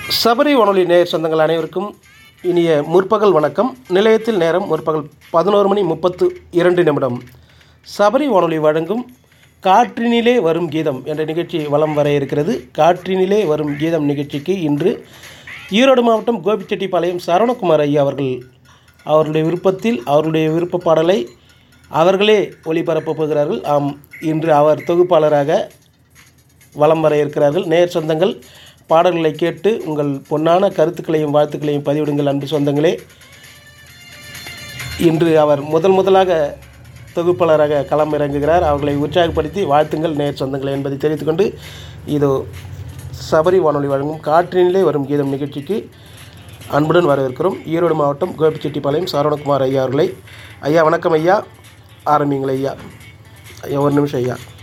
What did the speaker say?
சபரி வானொலி நேயர் சொந்தங்கள் அனைவருக்கும் இனிய முற்பகல் வணக்கம் நிலையத்தில் நேரம் முற்பகல் பதினோரு மணி முப்பத்து இரண்டு நிமிடம் சபரி வானொலி வழங்கும் காற்றினிலே வரும் கீதம் என்ற நிகழ்ச்சி வலம் வர இருக்கிறது காற்றினிலே வரும் கீதம் நிகழ்ச்சிக்கு இன்று ஈரோடு மாவட்டம் கோபிச்செட்டிப்பாளையம் சரவணகுமார் ஐயா அவர்கள் அவருடைய விருப்பத்தில் அவருடைய விருப்ப பாடலை அவர்களே ஒளிபரப்பப் போகிறார்கள் ஆம் இன்று அவர் தொகுப்பாளராக வலம் வர இருக்கிறார்கள் நேர் சொந்தங்கள் பாடல்களை கேட்டு உங்கள் பொன்னான கருத்துக்களையும் வாழ்த்துக்களையும் பதிவிடுங்கள் அன்பு சொந்தங்களே இன்று அவர் முதல் முதலாக தொகுப்பாளராக களம் இறங்குகிறார் அவர்களை உற்சாகப்படுத்தி வாழ்த்துங்கள் நேர் சொந்தங்களே என்பதை தெரிவித்துக்கொண்டு இதோ சபரி வானொலி வழங்கும் காற்றினிலே வரும் கீதம் நிகழ்ச்சிக்கு அன்புடன் வரவேற்கிறோம் ஈரோடு மாவட்டம் கோபிச்செட்டிப்பாளையம் சரவணகுமார் ஐயா அவர்களை ஐயா வணக்கம் ஐயா ஆரம்பிங்களே ஐயா ஐயா ஒரு நிமிஷம் ஐயா